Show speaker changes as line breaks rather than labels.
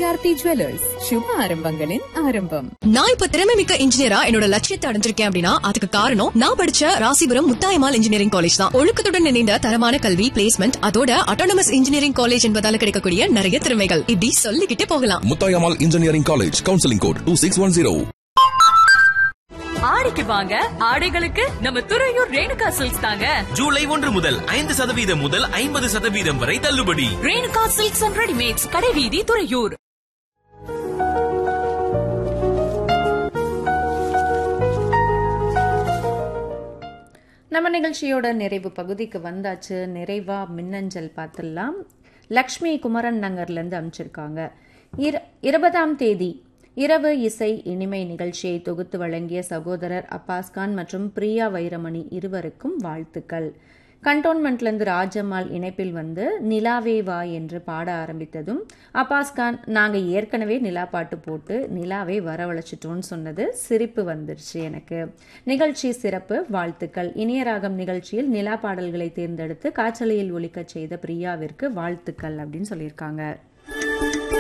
GRT jewellers சுப ஆரம்பங்களின் ஆரம்பம்
நான் இப்ப திறமை மிக்க இன்ஜினியரா என்னோட லட்சியத்தை அடைஞ்சிருக்கேன் அப்படின்னா அதுக்கு காரணம் நான் படிச்ச ராசிபுரம் முத்தாயமால் இன்ஜினியரிங் காலேஜ் தான் ஒழுக்கத்துடன் இணைந்த தரமான கல்வி பிளேஸ்மெண்ட் அதோட அட்டானமஸ் இன்ஜினியரிங் காலேஜ் என்பதால கிடைக்கக்கூடிய நிறைய திறமைகள் இப்படி சொல்லிக்கிட்டே போகலாம்
Muthayammal engineering college counselling code two six one zero
ஆடிக்கு வாங்க ஆடைகளுக்கு நம்ம துறையூர் ரேணுகா சில்க்ஸ் தாங்க
ஜூலை ஒன்று முதல் ஐந்து சதவீதம் முதல் ஐம்பது சதவீதம் வரை தள்ளுபடி
ரேணுகா சில்க்ஸ் அண்ட் ரெடிமேட்ஸ் கடைவீதி துறையூர்
நம்ம நிகழ்ச்சியோட நிறைவு பகுதிக்கு வந்தாச்சு நிறைவா மின்னஞ்சல் பார்த்துடலாம் லக்ஷ்மி குமரன் நகர்லேருந்து அமைச்சிருக்காங்க இர இருபதாம் தேதி இரவு இசை இனிமை நிகழ்ச்சியை தொகுத்து வழங்கிய சகோதரர் அப்பாஸ்கான் மற்றும் பிரியா வைரமணி இருவருக்கும் வாழ்த்துக்கள் கண்டோன்மெண்ட்லேருந்து ராஜம்மாள் இணைப்பில் வந்து நிலாவே வா என்று பாட ஆரம்பித்ததும் அப்பாஸ்கான் நாங்கள் ஏற்கனவே நிலா பாட்டு போட்டு நிலாவே வரவழைச்சிட்டோன்னு சொன்னது சிரிப்பு வந்துருச்சு எனக்கு நிகழ்ச்சி சிறப்பு வாழ்த்துக்கள் இனிய ராகம் நிகழ்ச்சியில் நிலா பாடல்களை தேர்ந்தெடுத்து காய்ச்சலையில் ஒலிக்கச் செய்த பிரியாவிற்கு வாழ்த்துக்கள் அப்படின்னு சொல்லியிருக்காங்க